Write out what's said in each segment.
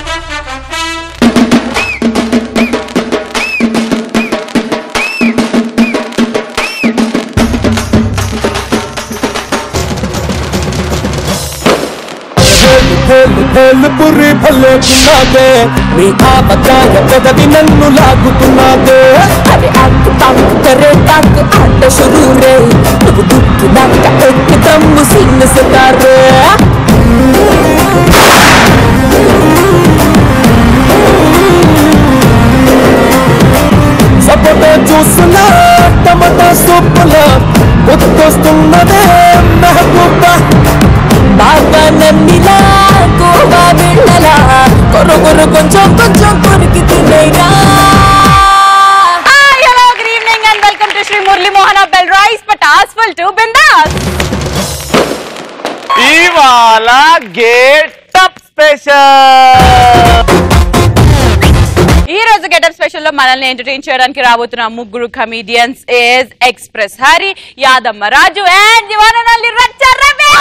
భేలు భేలు పురి భలేకున్నాదే నీ ఆపకాయ పెదవి నన్ను లాగుతున్నాదే अरे आक ताक करे ताक आट शुरू रे दुख दुख नाक एकदम सीन से तारे సపోటా చూస్తున్నా టమాటా సూపులా గుర్తొస్తున్నదే మెహబూబా బాగా నమ్మిలా గోవా వెళ్ళలా కొర కొర కొంచెం కొంచెం కొరికి తినేగా hi hello good evening and welcome to Shri Murali Mohan bell rice but ఆస్ఫల్ టు బిందాస్ ఇవాళ గేటప్ స్పెషల్ ఈ రోజు గెటప్ స్పెషల్ లో మనల్ని ఎంటర్టైన్ చేయడానికి రాబోతున్న ముగ్గురు comedians age express Hari Yadamma Raju and దివానల్లి Racha Ravi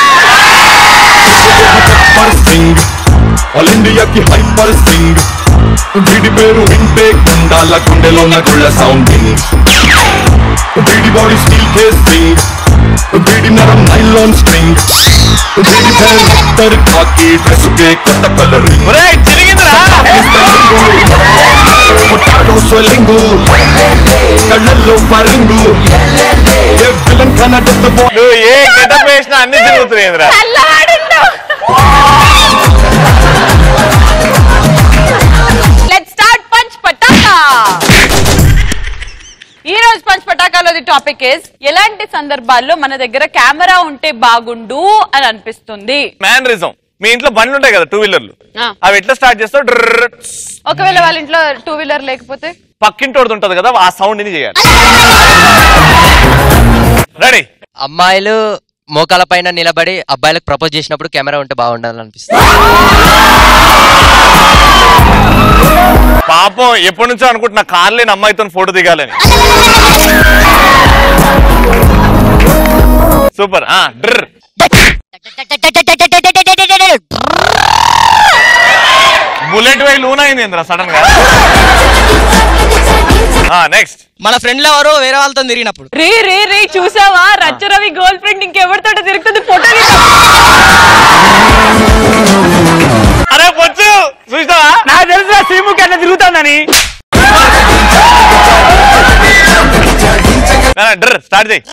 hyper string all ఇండియాకి హైపర్ స్ట్రింగ్ వీడి పేరు వింటే గుండాల గుండెలోన గుళ్ళ సౌండింగ్ వీడి బాడీ స్టీల్ కేసింగ్ వీడి నరం నైలాన్ స్ట్రింగ్ వీడి పేరు విక్టర్ కాకి డ్రెస్ కే కొత్త కలరింగ్ ఒరేయ్, తిరిగిందిరా పొట్టాడో స్వెల్లింగ్ కళ్ళల్లో ఫరింగు ఏ విలన్ కనడెత్త నువ్వు ఏ గెటప్ వేసినా అన్ని తిరుగుతున్నాయిరా లెట్స్ స్టార్ట్ పంచ్ పటాకా ఈ రోజు పంచ్ పటాకాలోది టాపిక్ ఇస్ ఎలాంటి సందర్భాల్లో మన దగ్గర కెమెరా ఉంటే బాగుండు అని అనిపిస్తుంది మ్యానరిజం మీ ఇంట్లో బండ్లు ఉంటాయి కదా టూ వీలర్లు ఆ. అవి ఎట్లా స్టార్ట్ చేస్తావు డ్రర్ ఒకవేళ వాళ్ళ ఇంట్లో టూ వీలర్ లేకపోతే పక్కింటోడిది ఉంటది కదా ఆ సౌండ్ ని చేయాలి రెడీ అమ్మాయిలు మోకాల పైన నిలబడి అబ్బాయిలకు ప్రపోజ్ చేసినప్పుడు కెమెరా ఉంటే బాగుండాలనిపిస్తుంది పాపం ఎప్పటి నుంచో అనుకుంటున్నా కార్ లేని అమ్మాయితో ఫోటో దిగాలని సూపర్ ఆ డ్రర్ బుల్లెట్ వై లూన్ అయింది ఇంద్ర సడన్ గా నెక్స్ట్ మన ఫ్రెండ్లు ఎవరో వేరే వాళ్ళతో తిరిగినప్పుడు రే రే రే చూసావా రచ్చ రవి గర్ల్ ఫ్రెండ్ ఇంకెవరితో తిరుగుతుంది ఫోటో అరే పొచ్చు చూసావా నాకు తెలుసు శ్రీముఖి అట్లా తిరుగుతుందని డ్రర్ స్టార్ట్ చేయి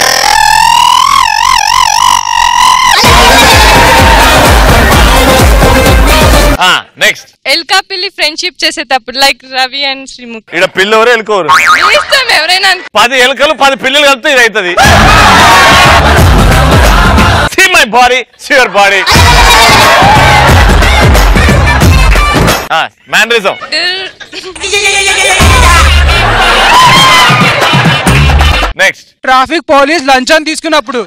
నెక్స్ట్ ఎల్కా పిల్లి ఫ్రెండ్షిప్ చేసేటప్పుడు లైక్ రవి అండ్ శ్రీముఖ్ ఇక్కడ పిల్లవరు ఎలుకోరు ఇష్టం ఎవరైనా అనుకో. పది ఎలుకలు పది పిల్లలు కలిపితే ఇది అవుతుంది see my body your body mannerism next traffic police లంచం తీసుకున్నప్పుడు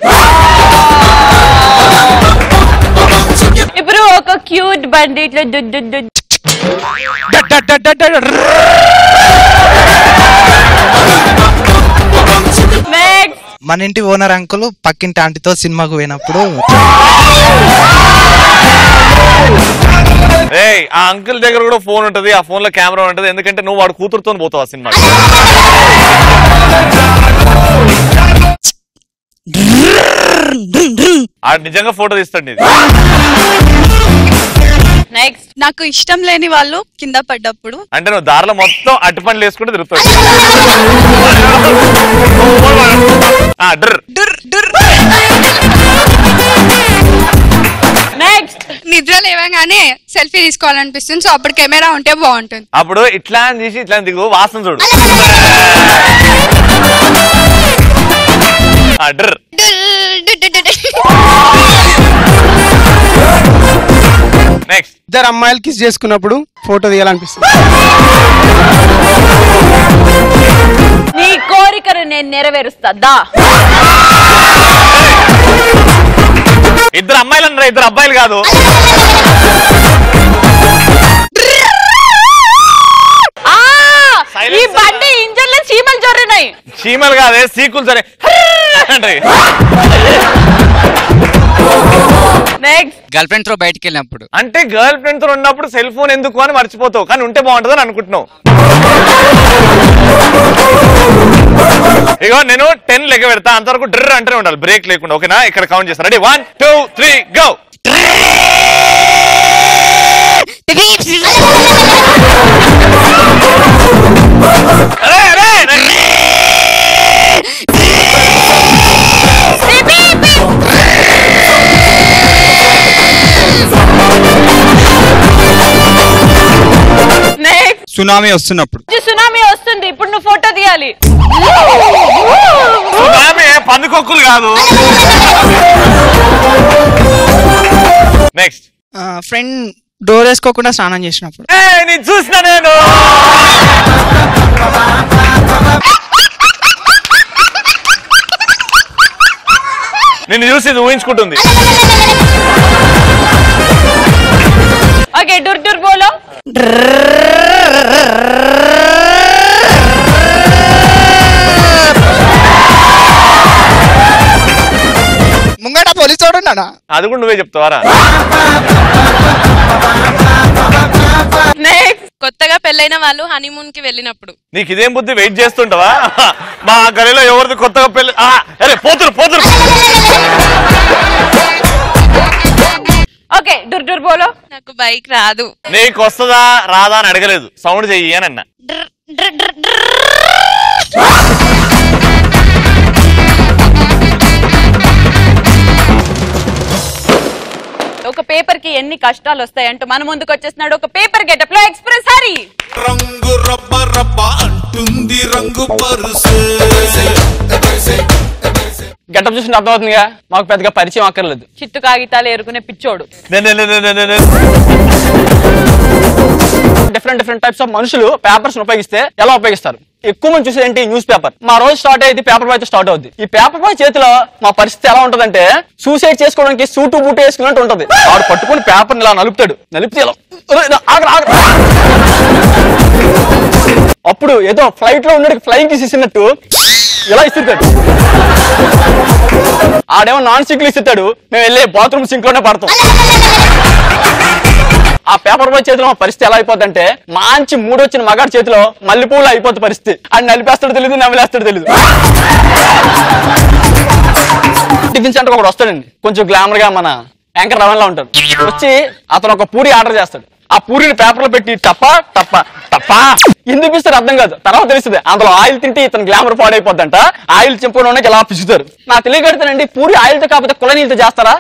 ఇప్పుడు ఒక క్యూట్ బండి ఇట్లా దుడ్ దుడ్ దుడ్ డట్ డట్ డట్ డట్ డట్. నెక్స్ట్ మన ఇంటి ఓనర్ అంకుల్ పక్కింటి ఆంటీతో సినిమాకు పోయినప్పుడు ఏయ్ ఆ అంకుల్ దగ్గర కూడా ఫోన్ ఉంటది ఆ ఫోన్ లో కెమెరా ఉంటది ఎందుకంటే నువ్వు వాడు కూతురుతో పోతావు ఆ సినిమా ఆ నిజంగా ఫోటో తీస్తాడు నీది నెక్స్ట్ నాకు ఇష్టం లేని వాళ్ళు కింద పడ్డప్పుడు అంటే నువ్వు దారిలో మొత్తం అట్టి పనులు వేసుకుంటూ తిరుగుతావు ఆ, డ్ర్. నెక్స్ట్ నిద్ర లేవగానే సెల్ఫీ తీసుకోవాలనిపిస్తుంది సో అప్పుడు కెమెరా ఉంటే బాగుంటుంది అప్పుడు ఇట్లా అని తీసి ఇట్లా అని దిగు వాసన చూడు ఆ, డ్ర్. నెక్స్ట్ ఇద్దరు అమ్మాయిలు కిస్ చేసుకున్నప్పుడు ఫోటో తీయాలనిపిస్తుంది నీ కోరికను నేను నెరవేరుస్తా దా ఇద్దరు అమ్మాయిలు అన్నారు ఇద్దరు అబ్బాయిలు కాదు ఆ ఈ Silence. బండి ఇంజన్ లో చీమలు జొర్రినాయి చీమలు కాదే సీకులు సరే అంటే నెక్స్ట్ నెక్స్ట్ గర్ల్ ఫ్రెండ్ తో బయటికి వెళ్ళినప్పుడు అంటే గర్ల్ ఫ్రెండ్ తో ఉన్నప్పుడు సెల్ ఫోన్ ఎందుకు అని మర్చిపోతావు కానీ ఉంటే బాగుంటుందని అనుకుంటున్నావు ఇగో నేను టెన్ లెక్క పెడతా అంతవరకు డ్రర్ అంటేనే ఉండాలి బ్రేక్ లేకుండా ఓకేనా ఇక్కడ కౌంట్ చేస్తా ready one two three go next tsunami వస్తున్నప్పుడు సునామీ వస్తుంది ఇప్పుడు నువ్వు ఫోటో తీయాలి సునామీ పందుకొక్కులు కాదు నెక్స్ట్ ఫ్రెండ్ డోర్ వేసుకోకుండా స్నానం చేసినప్పుడు నేను చూసిన నేను నిన్ను చూసి ఇది ఊహించుకుంటుంది ఓకే డుర్ డుర్ బోలో ముంగట పోలీసు వాడు ఉన్నాడా అది కూడా నువ్వే చెప్తావారా నెక్స్ట్ కొత్తగా పెళ్ళైన వాళ్ళు హనీమూన్ కి వెళ్ళినప్పుడు నీకు ఇదేం బుద్ధి వెయిట్ చేస్తుంటావా మా గలిలో ఎవరిది కొత్తగా పెళ్లి ఆ, అరే పోతురు పోతురు ఓకే డుర్ డుర్ బోలో నాకు బైక్ రాదు నీకు వస్తుందా రాదా అని అడగలేదు సౌండ్ చెయ్యి అని అన్న ఒక పేపర్ కి ఎన్ని కష్టాలు వస్తాయంటూ మన ముందుకు వచ్చేస్తున్నాడు ఒక పేపర్ గెటప్ లో ఎక్స్ప్రెస్ హరి రంగు రబ్బ రబ్బ అంటుంది రంగు పరుసు గెటప్ చూసి అర్థమవుతుందిగా మాకు పెద్దగా పరిచయం అక్కర్లేదు చిత్తు కాగితాలు ఏరుకునే పిచ్చోడు డిఫరెంట్ డిఫరెంట్ టైప్స్ ఆఫ్ మనుషులు పేపర్స్ ఉపయోగిస్తే ఎలా ఉపయోగిస్తారు ఎక్కువ మంది చూసేది ఏంటి న్యూస్ పేపర్ మా రోజు స్టార్ట్ అయ్యేది పేపర్ బాయ్ తో స్టార్ట్ అవుద్ది ఈ పేపర్ బాయ్ చేతిలో మా పరిస్థితి ఎలా ఉంటదంటే సూసైడ్ చేసుకోవడానికి సూటు బూటు వేసుకున్నట్టు ఉంటది వాడు పట్టుకుని పేపర్ ఇలా నలుపుతాడు నలిపితే ఇలా "ఒరేయ్, నా- ఆగరా, ఆగరా." అప్పుడు ఏదో ఫ్లైట్ లో ఉన్నట్టు ఫ్లైయింగ్ తీసేసినట్టు ఇలా ఇస్తుంటాడు ఆడేమో నాన్ సింక్ ఇస్తాడు మేము వెళ్ళి బాత్రూమ్ సింక్ లోనే పడతాం ఆ పేపర్ బాయ్ చేతిలో మా పరిస్థితి ఎలా అయిపోతుందంటే మంచి మూడు వచ్చిన మగాడి చేతిలో మల్లెపూలు అయిపోతుంది పరిస్థితి అది నలిపేస్తాడు తెలియదు నవ్వులేస్తాడు తెలియదు టిఫిన్ సెంటర్ ఒకడు వస్తాడండి కొంచెం గ్లామర్ గా మన యాంకర్ రవణ్లా ఉంటాడు వచ్చి అతను ఒక పూరి ఆర్డర్ చేస్తాడు ఆ పూరిని పేపర్ లో పెట్టి టప్ప టప్ప టప్ప ఎందుకు ఇస్తారు అర్థం కాదు తర్వాత తెలుస్తుంది అందులో ఆయిల్ తింటే ఇతను గ్లామర్ పాడైపోద్దంట ఆయిల్ చెంపుకోవడానికి ఇలా పిసుతారు నా తెలియగడుతానండి పూరి ఆయిల్ తో కాకపోతే కుల నీళ్ళతో చేస్తారా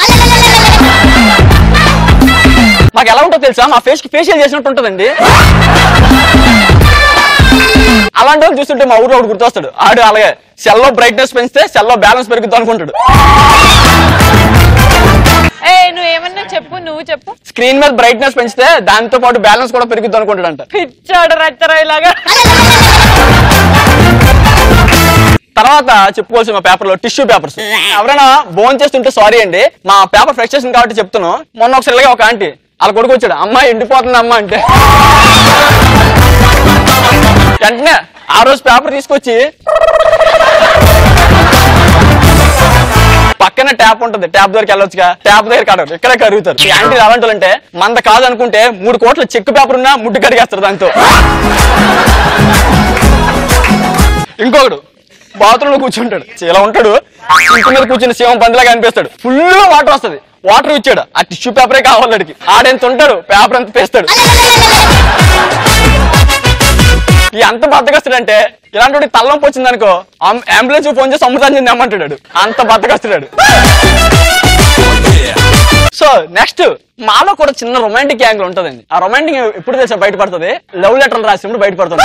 మాకు ఎలా ఉంటుందో తెలుసా మా ఫేస్ కి ఫేషియల్ చేసినట్టు ఉంటుందండి అలాంటి వాళ్ళు చూస్తుంటే మా ఊర్లో ఒకడు గుర్తొస్తాడు ఆడు అలాగే సెల్లో బ్రైట్నెస్ పెంచితే సెల్లో బ్యాలెన్స్ పెరుగుద్ది అనుకుంటాడు ఏ నువ్వు ఏమన్నా చెప్పు నువ్వు చెప్పు స్క్రీన్ మీద బ్రైట్నెస్ పెంచితే దాంతో పాటు బ్యాలెన్స్ కూడా పెరుగుద్ది అనుకుంటాడు అంట పిచ్చాడు రచ్చరాయి లాగా తర్వాత చెప్పుకోవాల్సిన మా పేపర్ లో టిష్యూ పేపర్స్ ఎవరైనా బోన్ చేస్తుంటే సారీ అండి మా పేపర్ ఫ్రెష్ చేసింది కాబట్టి చెప్తున్నాను మొన్న ఒకసారి ఇలాగే ఒక ఆంటీ వాళ్ళ కొడుకు వచ్చాడు అమ్మాయి ఎండిపోతుంది అమ్మ అంటే వెంటనే ఆ రోజు పేపర్ తీసుకొచ్చి పక్కన ట్యాప్ ఉంటుంది ట్యాప్ దగ్గరికి వెళ్ళొచ్చుగా ట్యాప్ దగ్గర కడగరు ఇక్కడే కరుగుతారు ఈ ఆంటీ అలాంటి వాళ్ళు అంటే మంద కాదనుకుంటే మూడు కోట్ల చెక్కు పేపర్ ఉన్నా ముడ్డు కడిగేస్తారు దాంతో ఇంకొకడు బాత్రూమ్ లో కూర్చుంటాడు ఇలా ఉంటాడు ఇంటి మీద కూర్చుని శివం పందిలాగా అనిపిస్తాడు ఫుల్ వాటర్ వస్తది వాటర్ ఇచ్చాడు ఆ టిష్యూ పేపరే కావాలి అడిగి ఆడెంత ఉంటాడు పేపర్ ఎంత పేస్తాడు ఈ అంత బద్దకస్తుడంటే ఇలాంటి వాడికి తలనొప్పి వచ్చింది అనుకో అంబులెన్స్ ఫోన్ చేసి అమృతాన్ని చెంది అమ్మంటాడు అంత బద్దకస్తుడాడు సో నెక్స్ట్ మాలో కూడా చిన్న రొమాంటిక్ యాంగిల్ ఉంటుందండి ఆ రొమాంటిక్ ఎప్పుడు తెలుసా బయటపడుతుంది లవ్ లెటర్ రాసినప్పుడు బయటపడుతుంది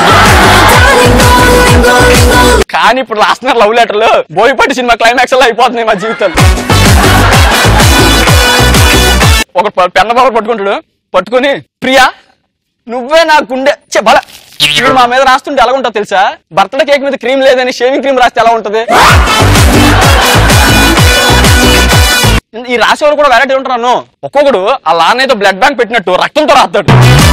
కానీ ఇప్పుడు రాస్తున్నారు లవ్ లెటర్లు బోయపట్టి సినిమా క్లైమాక్స్ లో అయిపోతున్నాయి మా జీవితాలు ఒక పెన్న బాబు పట్టుకుంటాడు పట్టుకుని ప్రియా నువ్వే నా గుండె చె బల వీడు మా మీద రాస్తుంటే ఎలా ఉంటుందో తెలుసా బర్త్డే కేక్ మీద క్రీమ్ లేదని షేవింగ్ క్రీమ్ రాస్తే ఎలా ఉంటది ఈ రాసేవాళ్ళు కూడా వెరైటీ ఉంటారు అన్ను ఒక్కొక్కడు ఆ లానేదో బ్లడ్ బ్యాంక్ పెట్టినట్టు రక్తంతో రాస్తాడు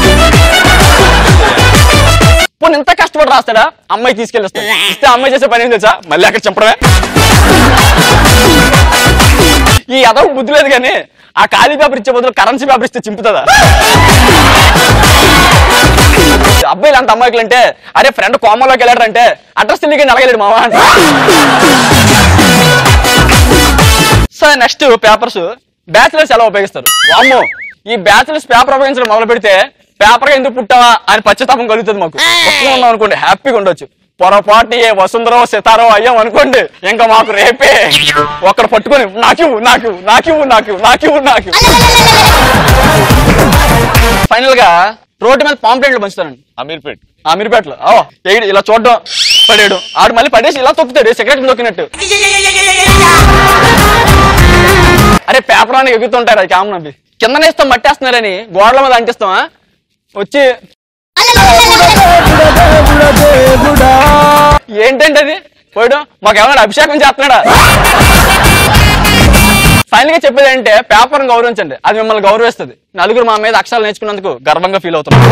పోనీ ఇంత కష్టపడి రాస్తాడా అమ్మాయి తీసుకెళ్ళిస్తాడు ఇస్తే అమ్మాయి చేసే పని ఏం తెలుసా మళ్ళీ అక్కడ చెప్పడమే ఈ అదవ బుద్ధి లేదు కానీ ఆ ఖాళీ పేపర్ ఇచ్చే బదులు కరెన్సీ పేపర్ ఇస్తే చింపుతుందా అబ్బాయిలు అంత అమ్మాయిలు అంటే అరే ఫ్రెండ్ కోమలోకి వెళ్ళాడు అంటే అడ్రస్ తెలియక నలగలేడు మావా అంట సో నెక్స్ట్ పేపర్స్ బ్యాచిలర్స్ ఎలా ఉపయోగిస్తారు వామ్మో ఈ బ్యాచిలర్స్ పేపర్ ఉపయోగించడం మొదలు పెడితే పేపర్ ఎందుకు పుట్టావా అని పశ్చాత్తాపం కలుగుతుంది మాకు ఒక్కగా ఉన్నాం అనుకోండి హ్యాపీగా ఉండొచ్చు పొరపాటు ఏ వసుంధరో సితారో అయ్యాం అనుకోండి ఇంకా మాకు రేపే ఒక్కడ పట్టుకొని నాకు నాకు నాకు నాకు నాకు నాకు ఫైనల్ గా రోడ్డు మీద పాంప్లెట్లు పంచుతానండి అమీర్పేట్ అమీర్పేటలో ఓ ఎగిడి ఇలా చూడడం పడేయడం ఆడు మళ్ళీ పడేసి ఇలా తొక్కుతాడు సిగరెట్ తొక్కినట్టు అరే పేపర్ అని ఎగుతుంటాడు అది కామన్ అవి కింద ఇస్తాం మట్టేస్తున్నారని గోడల మీద అంటిస్తామా వచ్చి ఏంటంటే అది పోయడం మాకు ఏమైనా అభిషేకం చేస్తున్నాడా ఫైనల్ గా చెప్పేది ఏంటంటే పేపర్ గౌరవించండి అది మిమ్మల్ని గౌరవిస్తుంది నలుగురు మా మీద అక్షరాలు నేర్చుకున్నందుకు గర్వంగా ఫీల్ అవుతున్నాం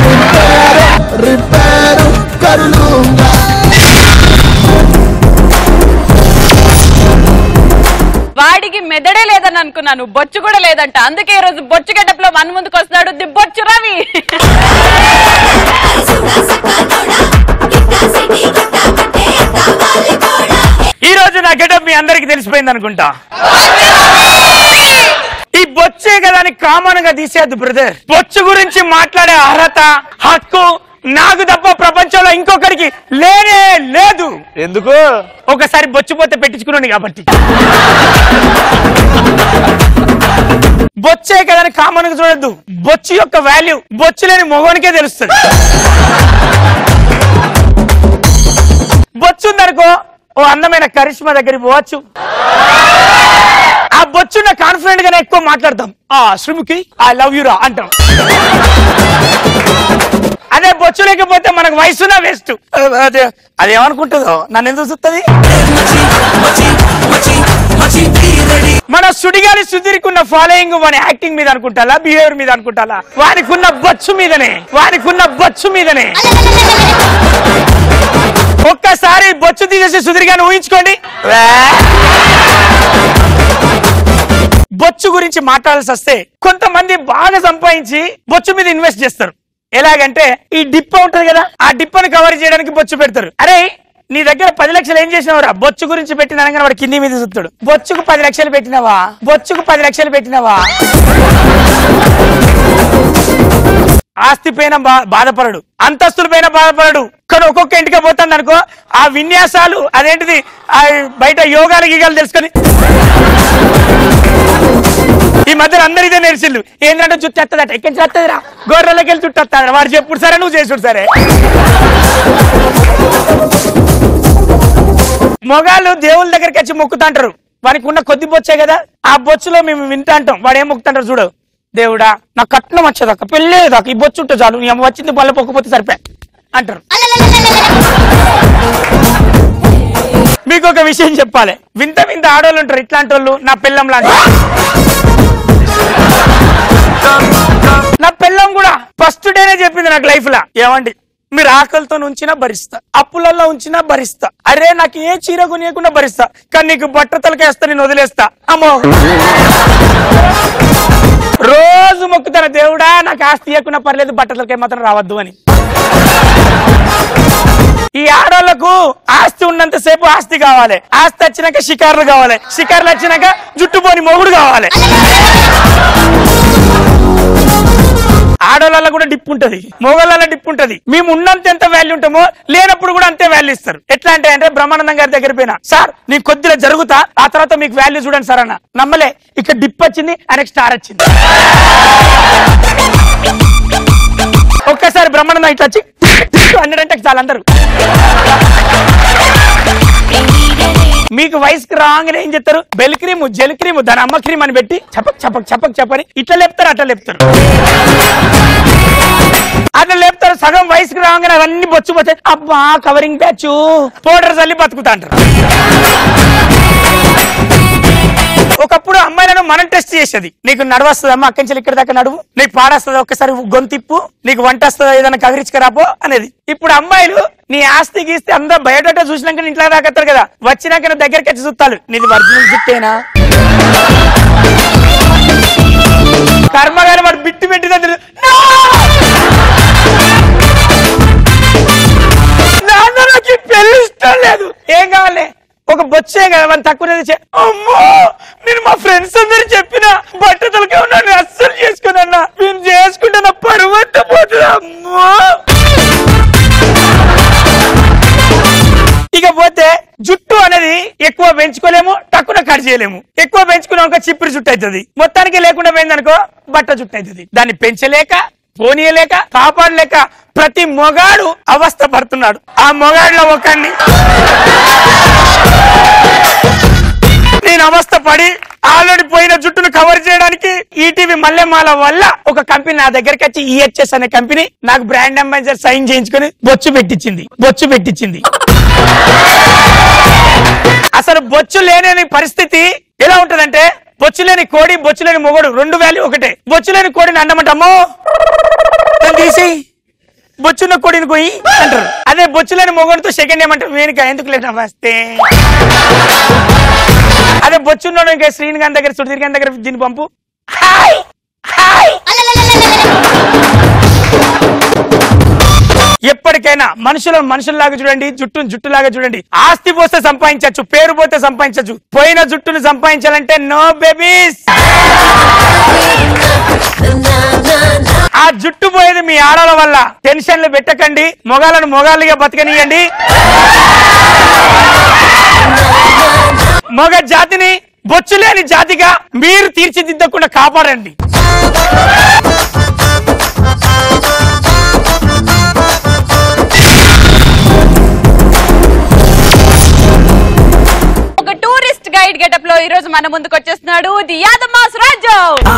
వాడికి మెదడే లేదని అనుకున్నాను బొచ్చు కూడా లేదంట అందుకే ఈ రోజు బొచ్చు గెటప్ లో మన ముందుకు వస్తున్నాడు ది బొచ్చు రవి ఈ రోజు నా గెటప్ మీ అందరికి తెలిసిపోయింది అనుకుంటా ఈ బొచ్చే కదా అని కామన్ గా తీసేద్దు బ్రదర్ బొచ్చు గురించి మాట్లాడే అర్హత హక్కు నాకు తప్ప ప్రపంచంలో ఇంకొకరికి లేనే లేదు ఎందుకు ఒకసారి బొచ్చు పోతే పెట్టించుకున్నాను కాబట్టి బొచ్చే కదని కామన్ గా చూడొద్దు బొచ్చు యొక్క వాల్యూ బొచ్చు లేని మొగోనికే తెలుస్తుంది బొచ్చు ఉందనుకో ఓ అందమైన కరిష్మా దగ్గరికి పోవచ్చు ఆ బొచ్చున్న కాన్ఫిడెంట్ గానే ఎక్కువ మాట్లాడతాం ఆ శ్రీముఖి ఐ లవ్ యు రా అంటాం అదే బొచ్చు లేకపోతే మనకు వయసున వేస్ట్ అదే అదేమనుకుంటుందో నన్ను ఎందుకు చూస్తుంది మన సుడిగాలి సుధీర్కి ఉన్న ఫాలోయింగ్ మన యాక్టింగ్ మీద అనుకుంటాలా బిహేవియర్ మీద అనుకుంటాలా వారికి ఉన్న బొచ్చు మీదనే వారికి ఉన్న బొచ్చు మీదనే ఒక్కసారి బొచ్చు తీసేసి సుధీర్ గారిని ఊహించుకోండి వే. బొచ్చు గురించి మాట్లాడాల్సి వస్తే కొంతమంది బాగా సంపాదించి బొచ్చు మీద ఇన్వెస్ట్ చేస్తారు ఎలాగంటే ఈ డిప్ ఉంటది కదా ఆ డిప్పని కవర్ చేయడానికి బొచ్చు పెడతారు అరే నీ దగ్గర పది లక్షలు ఏం చేసినావురా బొచ్చు గురించి పెట్టిన అనగానే వాడు కింది మీద చూస్తాడు బొచ్చుకు పది లక్షలు పెట్టినవా బొచ్చుకు పది లక్షలు పెట్టినవా ఆస్తి పైన బా- బాధపడడు అంతస్తుల పైన బాధపడడు కానీ ఒక్కొక్క ఇంటికి పోతాను అనుకో ఆ విన్యాసాలు అదేంటిది ఆ బయట యోగాలు గీగాలు తెలుసుకొని ఈ మధ్యన అందరు ఇదే నేర్చిల్లు ఏంటంటే జుట్టు ఎత్తదట ఎక్కడి నుంచి ఎత్తదిరా గొర్రెలకి వెళ్ళి జుట్టు ఎత్తాడు వాడు చెప్పుడు సరే నువ్వు చేసుడు సరే మొగాళ్ళు దేవుళ్ళ దగ్గరికి వచ్చి మొక్కుతాంటారు వానికి ఉన్న కొద్ది బొచ్చే కదా ఆ బొచ్చులో మేము వింటా అంటాం వాడు ఏం మొక్కుతాంటారు చూడు దేవుడా నా కట్నం వచ్చేదాకా పెళ్ళేదాకా ఈ బొచ్చు ఉంటే చాలు నీ అమ్మ వచ్చింది పళ్ళ పొక్కపోతే సరిపే అంటారు మీకు ఒక విషయం చెప్పాలి వింత వింత ఆడోళ్ళు ఉంటారు ఇట్లాంటి వాళ్ళు నా పిల్లం లాంటి నా పిల్లం కూడా ఫస్ట్ డేనే చెప్పింది నాకు లైఫ్ లా ఏమండి మీరు ఆకలితో ఉంచినా భరిస్తా అప్పులలో ఉంచినా భరిస్తా అరే నాకు ఏ చీర కొనియకుండా భరిస్తా కానీ నీకు బట్ట తలకేస్తా నేను వదిలేస్తా అమ్మో రోజు మొక్కుతాన దేవుడా నాకు ఆస్తి ఇవ్వకుండా పర్లేదు బట్టలకే మాత్రం రావద్దు అని ఈ ఆడోళ్లకు ఆస్తి ఉన్నంత సేపు ఆస్తి కావాలి ఆస్తి వచ్చినాక షికార్లు కావాలి షికార్లు వచ్చినాక జుట్టుపోని మొగుడు కావాలి ఆడోళ్ళ కూడా డిప్ ఉంటది మొగోళ్ళ డిప్ ఉంటది మేము ఉన్నంత ఎంత వాల్యూ ఉంటామో లేనప్పుడు కూడా అంతే వాల్యూ ఇస్తారు ఎట్లా అంటే అంటే బ్రహ్మానందం గారి దగ్గర పోయినా సార్ నేను కొద్దిగా జరుగుతా ఆ తర్వాత మీకు వాల్యూ చూడండి సార్ అన్న నమ్మలే ఇక్కడ డిప్ వచ్చింది ఆయనకు స్టార్ వచ్చింది ఒక్కసారి బ్రహ్మానందం ఇట్లా వచ్చి అన్నాడంటే చాలా అందరూ మీకు వయసుకి రాగానే ఏం చెప్తారు బెల్ క్రీమ్ జెల్ క్రీమ్ దాని అమ్మ క్రీమ్ అని పెట్టి చపక్ చపక్ చపక్ చపని ఇట్లా లేపుతారు అట్లా లేపుతారు అట్లా లేపుతారు సగం వయసుకి రాగానే అవన్నీ బొచ్చిపోతాయి అబ్బా కవరింగ్ బ్యాచ్ పౌడర్ చల్లి బతుకుతా అంటారు ఒకప్పుడు అమ్మాయిలను మనం టెస్ట్ చేసేది నీకు నడవస్తుందమ్మా అక్కడి నుంచి ఇక్కడ దాకా నడువు నీకు పాడొస్తుందా ఒక్కసారి గొంతిప్పు నీకు వంట వస్తుందా ఏదైనా కదిరించుకురాపో అనేది ఇప్పుడు అమ్మాయిలు నీ ఆస్తి గీస్తే అందరూ బయోడేటా చూసినాక నీ ఇంట్లో దాకా కదా వచ్చినాక నా దగ్గరికి వచ్చి చూస్తాడు నీది ఒరిజినల్ జుట్టేనా బొచ్చే కదా మన తక్కువ అమ్మో నేను మా ఫ్రెండ్స్ అందరు చెప్పిన బట్టతలకే ఉన్నాను అస్సలు చేసుకున్నా నేను చేసుకుంటే నా పరువంత పోతుంది అమ్మో ఇకపోతే జుట్టు అనేది ఎక్కువ పెంచుకోలేము తక్కువ కట్ చేయలేము ఎక్కువ పెంచుకున్న ఒక చిప్పుడు జుట్టు అవుతుంది మొత్తానికి లేకుండా పోయిందనుకో బట్ట జుట్టు అవుతుంది దాన్ని పెంచలేక పోనీయలేక కాపాడలేక ప్రతి మొగాడు అవస్థ పడుతున్నాడు ఆ మొగాడిలో ఒకడిని నేను అవస్థ పడి ఆల్రెడీ పోయిన జుట్టును కవర్ చేయడానికి ఈటీవీ మల్లెమాల వల్ల ఒక కంపెనీ నా దగ్గరికి వచ్చి ఈహెచ్ఎస్ అనే కంపెనీ నాకు బ్రాండ్ అంబాసిడర్ సైన్ చేయించుకొని బొచ్చు పెట్టించింది బొచ్చు పెట్టించింది అసలు బొచ్చు లేని పరిస్థితి ఎలా ఉంటదంటే బొచ్చు లేని కోడి బొచ్చు లేని మొగడు రెండు వాల్యూ ఒకటే బొచ్చు లేని కోడిని అన్నమంటమ్మో దాన్ని తీసి బొచ్చున్న కోడిని పోయి అంటారు అదే బొచ్చు లేని మొగడుతో సెకండ్ ఏమంటారు వేనుక ఎందుకు లేదు వస్తే అదే బొచ్చున్నాడు ఇంకా శ్రీనిగాన్ దగ్గర సుధీర్ దగ్గర దీన్ని పంపు హాయ్ హాయ్ ఎప్పటికైనా మనుషులను మనుషుల్లాగా చూడండి జుట్టును జుట్టులాగా చూడండి ఆస్తి పోస్తే సంపాదించవచ్చు పేరు పోతే సంపాదించవచ్చు పోయిన జుట్టును సంపాదించాలంటే నో బేబీస్ ఆ జుట్టు పోయేది మీ ఆడల వల్ల టెన్షన్లు పెట్టకండి మొగాలను మొగాళ్ళుగా బతకనియండి మగ జాతిని బొచ్చు లేని జాతిగా మీరు తీర్చిదిద్దకుండా కాపాడండి ఒక టూరిస్ట్ గైడ్ గెటప్ లో ఈ రోజు మన ముందుకు వచ్చేస్తున్నాడు ది యాదమ్మాస్ రాజు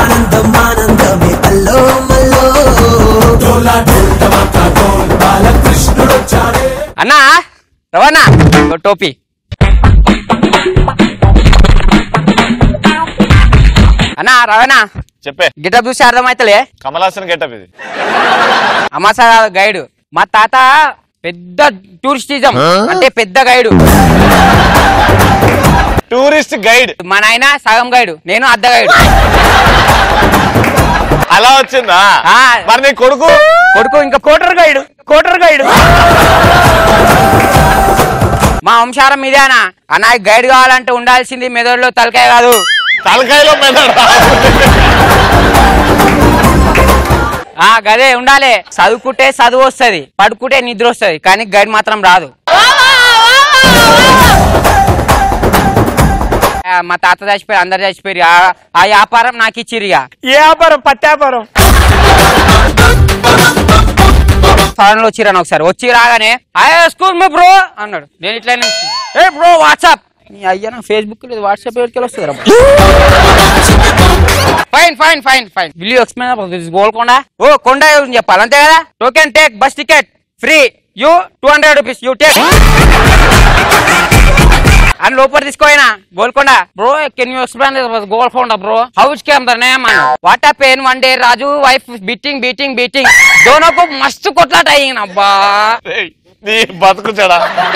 అన్నా రవాణా ఓ టోపీ అన్నా రవాణా చెప్పే గిటప్ చూసి అర్థమైతలే కమలాసన్ గెటప్ ఇది అమాసా గైడ్ మా తాత పెద్ద టూరిస్టిజం అంటే పెద్ద గైడు టూరిస్ట్ గైడ్ మా నాయన సగం గైడు నేను అర్ధ గైడు అలా వచ్చిందా మరి నీ కొడుకు కొడుకు ఇంకా కోటర్ గైడ్ కోటర్ గైడ్ మా వంశారం మీదేనా అన్న గైడ్ కావాలంటే ఉండాల్సింది మెదడులో తలకాయ కాదు తలకాయలో మెదడు ఆ గదే ఉండాలి చదువుకుంటే చదువు వస్తుంది పడుకుంటే నిద్ర వస్తుంది కానీ గైడ్ మాత్రం రాదు ఆ, మా తాత చచ్చిపోయారు అందరు చచ్చిపోయారు ఆ- ఆ వ్యాపారం నాకు ఇచ్చిర్రు ఇక ఏ వ్యాపారం పత్తి వ్యాపారం ఫారెన్ లో వచ్చిరాను ఒకసారి వచ్చి రాగానే స్కూల్ మీ బ్రో అన్నాడు నేను ఇట్లా ఏ బ్రో వాట్సాప్ అయ్యా నా ఫేస్బుక్ లేదు వాట్సాప్ ఎవరికి వస్తుంది fine fine fine fine will you explain Golconda ఓ కొండ ఏమని చెప్పాలి అంతే కదా token take bus ticket free you two hundred rupees you take అని లోపల తీసుకోయినా Golconda bro can you explain Golconda bro house came the name అన్న వాట్ ఆ pain one day Raju wife beating beating beating దోనకు మస్తు కొట్లాట అయ్యింది అబ్బా ఏయ్, నీ బతుకు చెడా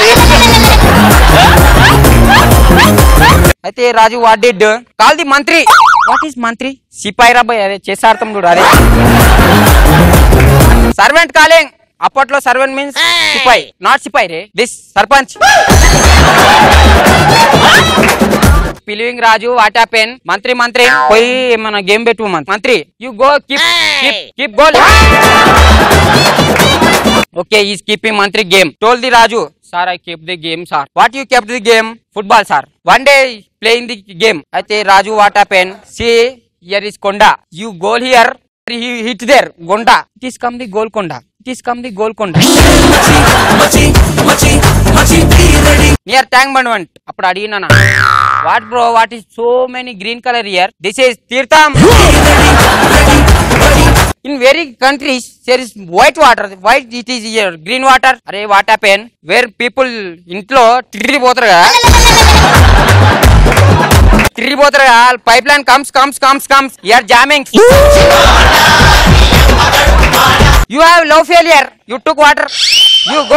అయితే Raju what did call the మంత్రి వాట్ ఈస్ మంత్రి సిపాయి రాబాయ్ అదే చేసార్థం కూడా అదే సర్వెంట్ కాలింగ్ అప్పట్లో సర్వెంట్ మీన్స్ సిపాయి నాట్ సిపాయి రే దిస్ సర్పంచ్ పిలివింగ్ రాజు వాట్ హ్యాపెన్ మంత్రి మంత్రి పోయి మన గేమ్ పెట్టు మన- మంత్రి you go keep keep keep goal okay is keeping మంత్రి game told the Raju sir I keep the game sir what you kept the game football sir one day playing the game అయితే Raju what happen see here is కొండ you goal here hit there గొండ it is come the Golconda it is come the Golconda near Tank Bund want అప్పుడు అడిగినా what bro what is so many green colour here this is తీర్థం in very countries there is white water white it is here green water అరే what happen where people ఇంట్లో తిరిగిపోతారు కదా తిరిగిపోతారు కదా pipeline comes comes comes comes you are jamming you have love failure you took water you go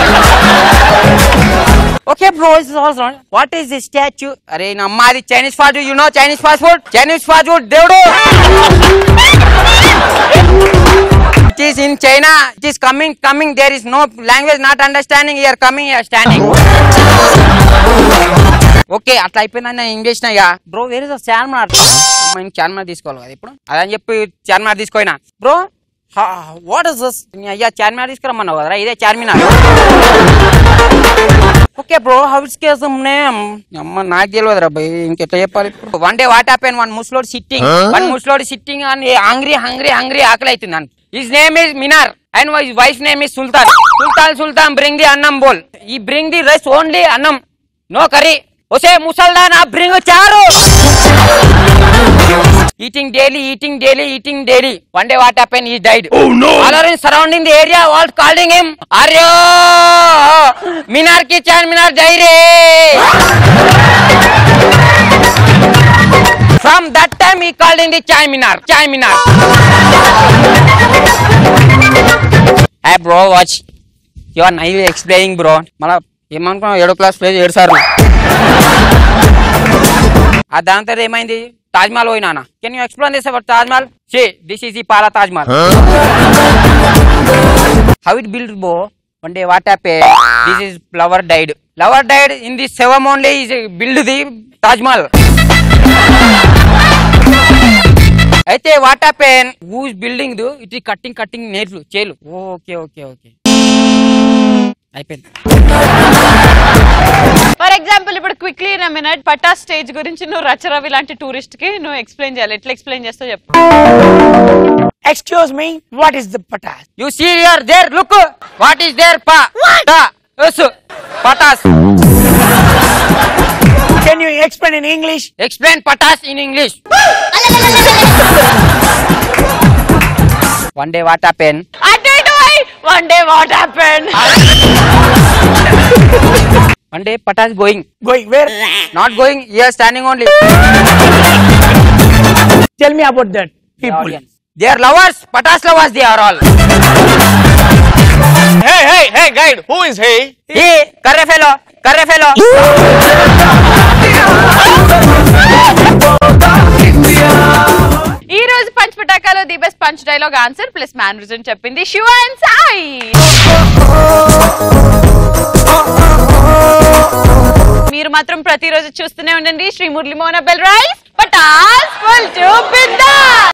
okay bro is also what is the statue అరే నమ్మాది Chinese fast food you know Chinese fast food Chinese fast food దేవుడు it is in in China it is coming coming there is no language not understanding here coming here standing okay అట్లా అయిపోయిందని నేను English అయ్యా bro వేరే చార్మినార్ మనం చార్మినార్ తీసుకోవాలి కదా ఇప్పుడు అదని చెప్పి చార్మినార్ తీసుకోయినా బ్రో వాట్ ఇస్ దిస్ అయ్యా చార్మినార్ తీసుకురమ్మన్నావు కదరా ఇదే Charminar okay bro house case name అమ్మ నాకు తెలియదురా భయ్ ఇంకెట్లా చెప్పాలి ఇప్పుడు one day what happen one ముస్లోడ్ సిట్టింగ్ వన్ ముస్లోడ్ సిట్టింగ్ అని హంగ్రీ హంగ్రీ హంగ్రీ ఆకలి అవుతుంది అని his name is Minar and wife name is Sultan Sultan Sultan bring the అన్నం బోల్ ఈ బ్రింగ్ ది రైస్ ఓన్లీ అన్నం నో కర్రీ ఒసే ముసల్దాన్ ఆ బ్రింగ్ చారు eating daily eating daily eating daily one day what happen ఈ died all are in surrounding the area wall calling him అర్యో మినార్ కి చార్ మినార్ డైరీ ఫ్రమ్ దట్ టైమ్ ఈ calling the Chai Minar Chai Minar hey bro what you are నైవ్ explaining bro మళ్ళా ఏమనుకున్నావు ఏడో class place ఏడు సార్లు ఆ దాని తర్వాత ఏమైంది తాజ్ మహల్ పోయినా can you explain this about Taj Mahal say this is ఈ పాలా Taj Mahal how it build బో one day what happen this is flower died flower died in the సెవమ్ only is build the Taj Mahal అయితే what happen who's building it ఈ cutting cutting నేర్లు చేలు okay okay okay అయిపోయింది for example ఇప్పుడు quickly in minute పటా stage గురించి నువ్వు రచరవి లాంటి టూరిస్ట్ కి నువ్వు ఎక్స్ప్లెయిన్ చేయాలి ఎట్లా ఎక్స్ప్లెయిన్ చేస్తావు చెప్పు excuse me what is the Patas you see here there look what is there పా ట ఉస్ Patas can you explain in English explain Patas in English one day what happen అటు ఇటు one day what happen one day Patas going going where not going here standing only tell me about that people they are lovers Patas lovers they are all Hey, hey, hey, guide. Who is he? ఈ కర్రె fellow కర్రె fellow ఈ రోజు punch పటాకాలో the best punch dialogue answer plus man reason చెప్పింది Shiva and Sai మీరు మాత్రం ప్రతిరోజు చూస్తూనే ఉండండి శ్రీ మురళి మోహన బెల్ రైస్ పటాస్ ఫుల్ టు బిందాస్